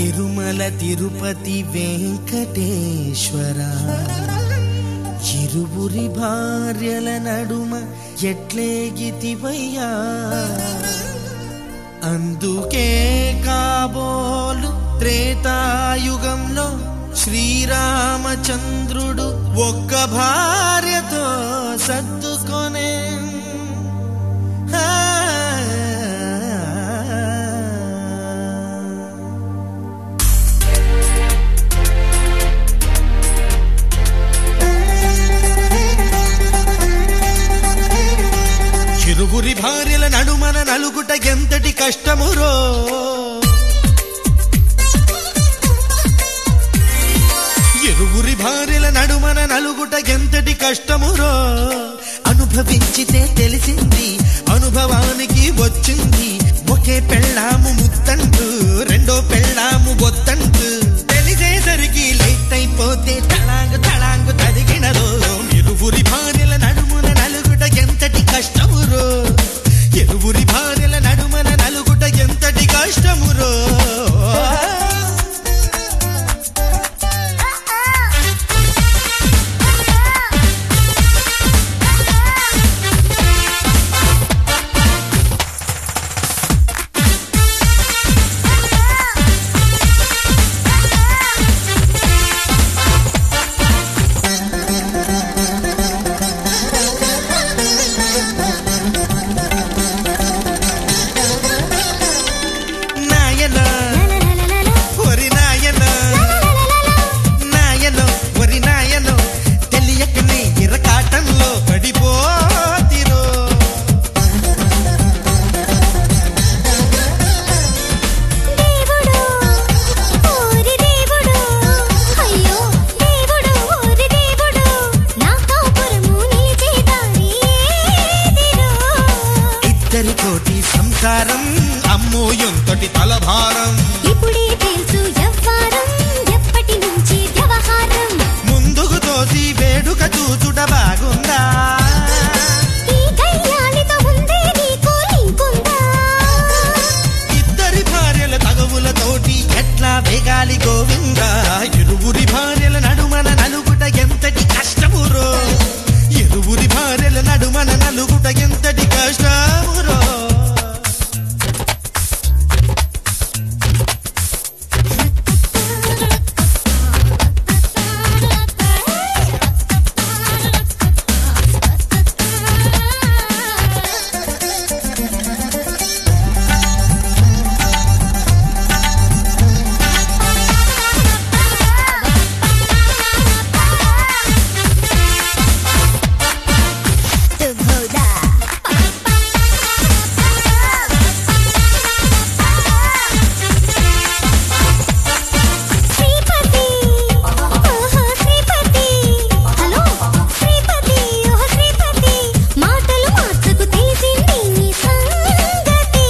తిరుమల తిరుపతి వెంకటేశ్వర ఇరువురి భార్యల నడుమ ఎట్లేగితివయ్యా అందుకే కాబోలు త్రేతాయుగంలో శ్రీరామచంద్రుడు ఒక్క భార్యతో సర్దుకొనే ఆ చిరుగురి భార్యల నడుమన నలుగుట ఎంతటి కష్టమురో ఇరువురి భార్యల నడుమన నలుగుట ఎంతటి కష్టమురో అనుభవించితే తెలిసింది అనుభవానికి వచ్చింది ఒకే పెళ్ళాము ముత్తంటు రెండో పెళ్ళాము బొత్తంటు తెలిసేసరికి లేట్ అయిపోతే తళాంగు తళాంగు తదిగినరో ఇరువురి భార్యల నడుమున నలుగుట ఎంతటి కష్టమురో ఇరువురి భార్యల నడుమన నలుగుట ఎంతటి కష్టమురో నాయన ఒరి నాయన నాయనో ఒరి నాయనో తెలియకనే ఇరకాటంలో పడిపోతిరో దేవుడు ఓరి దేవుడు అయ్యో దేవుడు ఓరి దేవుడు నా కాపురము నిలిచేదారి ఏదిరో ఇద్దరి కోటి సంసారం అమ్మో ఎంతటి తలభారం ఇప్పుడే తెలుసు ఎవ్వారం ఎప్పటి నుంచి వ్యవహారం ముందుకు తోసి వేడుక చూచుట బాగుందా ఈ కయ్యాలితో ఉందే నీకు లింకుందా ఇద్దరి భార్యల తగవులతోటి ఎట్లా వేగాలి గోవిందా ఇరువురి భార్యల నడుమన నలుగుట ఎంతటి కష్టమురో ఇరువురి భార్యల నడుమన నలుగుట ఎంతటి కష్టమురో తుభోదా శ్రీపతి ఓహో శ్రీపతి హలో శ్రీపతి ఓహో శ్రీపతి మాటలు మార్చకు తెలిసింది నీ సంగతి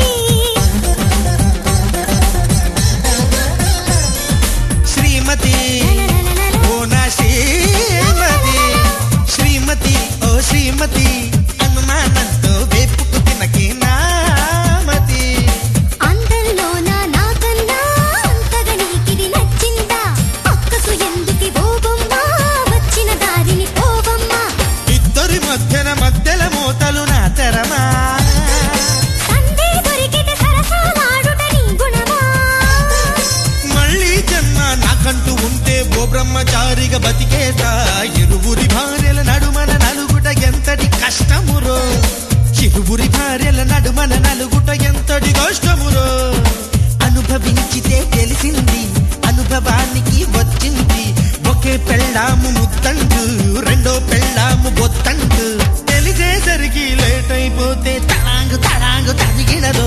శ్రీమతి ఓ నా శ్రీమతి శ్రీమతి ఓ శ్రీమతి అనుమానంతో వేపుకు తినకే నామతి అందరిలోన నాకన్నా అంతగా నీకిది నచ్చిందా అక్కసు ఎందుకి ఓ బొమ్మ వచ్చిన దారిని పోవమ్మా ఇద్దరి మధ్యన మధ్యల మోతలు నా తెరమా సందే దొరికితే సరసాలాడుట నీ గుణమా మళ్ళీ జన్మ నాకంటూ ఉంటే ఓ బ్రహ్మచారిగా బతికేదా ఇరువురి భార్యల నడుమన నలుగుట ఎంతటి కష్టమురో ఇరువురి భార్యల నడుమన నలుగుట ఎంతటి కష్టమురో అనుభవించితే తెలిసింది అనుభవానికి వచ్చింది ఒకే పెళ్ళాము ముత్తండు రెండో పెళ్ళాము బొత్తండు తెలిసేసరికి లేట్ అయిపోతే తడాంగు తడాంగు తదిగినదో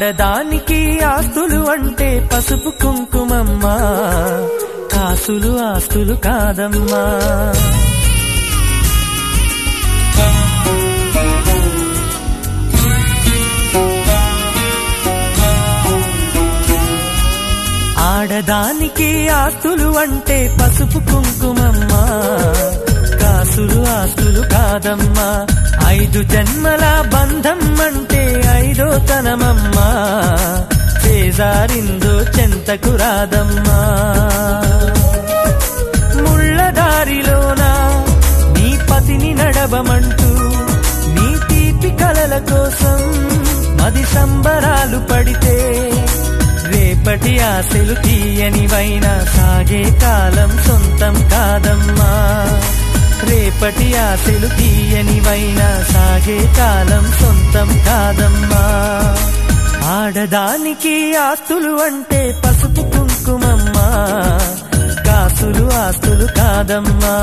ఆడదానికి ఆస్తులు అంటే పసుపు కుంకుమమ్మ కాసులు ఆస్తులు కాదమ్మా ఆడదానికి ఆస్తులు అంటే పసుపు కుంకుమమ్మ కాసులు ఆస్తులు కాదమ్మా ఐదు జన్మల బంధం అంటే ఐదో తనమమ్మా చేజారిందో చెంతకు రాదమ్మా ముళ్ళదారిలోన నీ పతిని నడవమంటూ నీ తీపి కలల కోసం మది సంబరాలు పడితే రేపటి ఆశలు తీయనివైనా సాగే కాలం సొంతం కాదమ్మా రేపటి ఆశలు తీయనివైనా సాగే కాలం సొంతం కాదమ్మా ఆడదానికి ఆస్తులు అంటే పసుపు కుంకుమమ్మా కాసులు ఆస్తులు కాదమ్మా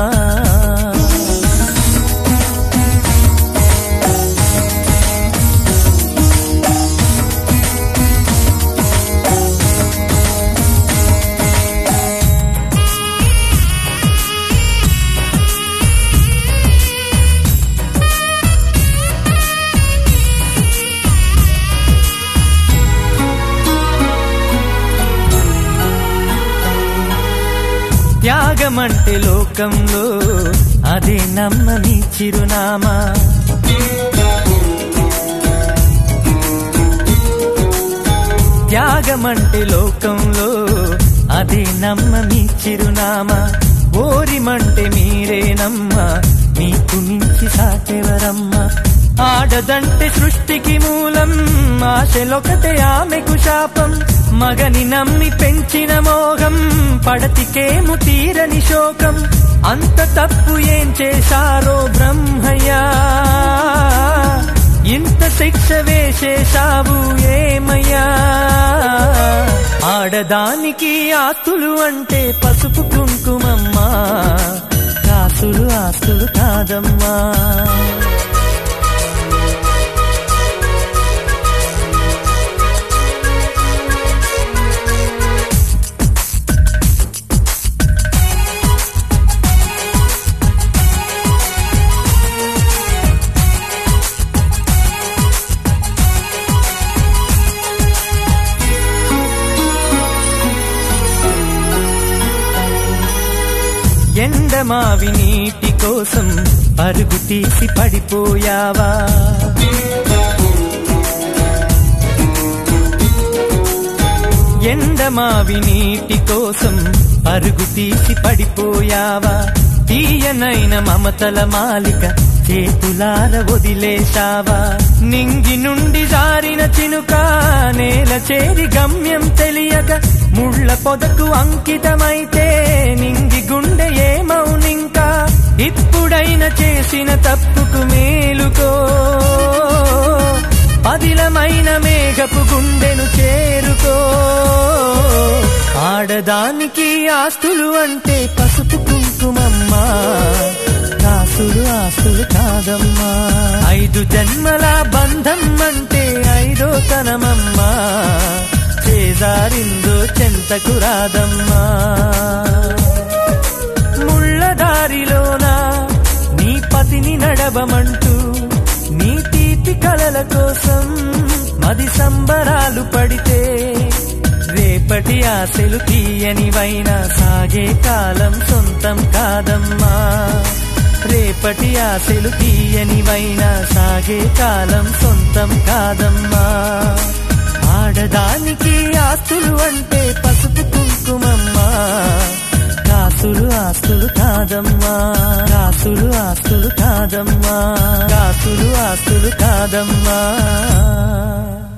త్యాగమంటే లోకంలో అదే నమ్మని చిరునామా త్యాగమంటే లోకంలో అదే నమ్మని చిరునామా ఓరిమంటే మీరేనమ్మా మీకు మించి సాటెవరమ్మా ఆడదంటే సృష్టికి మూలం ఆశలొకటే ఆమెకు శాపం మగని నమ్మి పెంచిన మోహం పడతికేము తీరని శోకం అంత తప్పు ఏం చేశారో బ్రహ్మయ్యా ఇంత శిక్ష వేసేశావు ఏమయ్యా ఆడదానికి ఆస్తులు అంటే పసుపు కుంకుమమ్మా కాసులు ఆస్తులు కాదమ్మా ఎండమావి నీటి కోసం పరుగు తీసి పడిపోయావా ఎండమావి నీటి కోసం పరుగు తీసి పడిపోయావా తీయనైన మమతల మాలిక చేతులార వదిలేశావా నింగి నుండి జారిన చినుక నేల చేరి గమ్యం తెలియక ముళ్ళ పొదకు అంకితమైతే నింగి గుండె ఏమౌనింకా ఇప్పుడైన చేసిన తప్పుకు మేలుకో పదిలమైన మేఘపు గుండెను చేరుకో ఆడదానికి ఆస్తులు అంటే పసుపు కుంకుమమ్మా కాసులు ఆస్తులు కాదమ్మా ఐదు జన్మల బంధం అంటే ఐదో తనమమ్మా చేజారిందో చెంతకు రాదమ్మా ముళ్ళదారిలోన నీ పతిని నడవమంటూ నీ తీపి కలల కోసం మది సంబరాలు పడితే రేపటి ఆశలు తీయనివైనా సాగే కాలం సొంతం కాదమ్మా రేపటి ఆశలు తీయనివైనా సాగే కాలం సొంతం కాదమ్మా ఆడదానికి ఆస్తులు అంటే పసుపు కుంకుమమ్మా కాసులు ఆస్తులు కాదమ్మా కాసులు ఆస్తులు కాదమ్మా కాసులు ఆస్తులు కాదమ్మా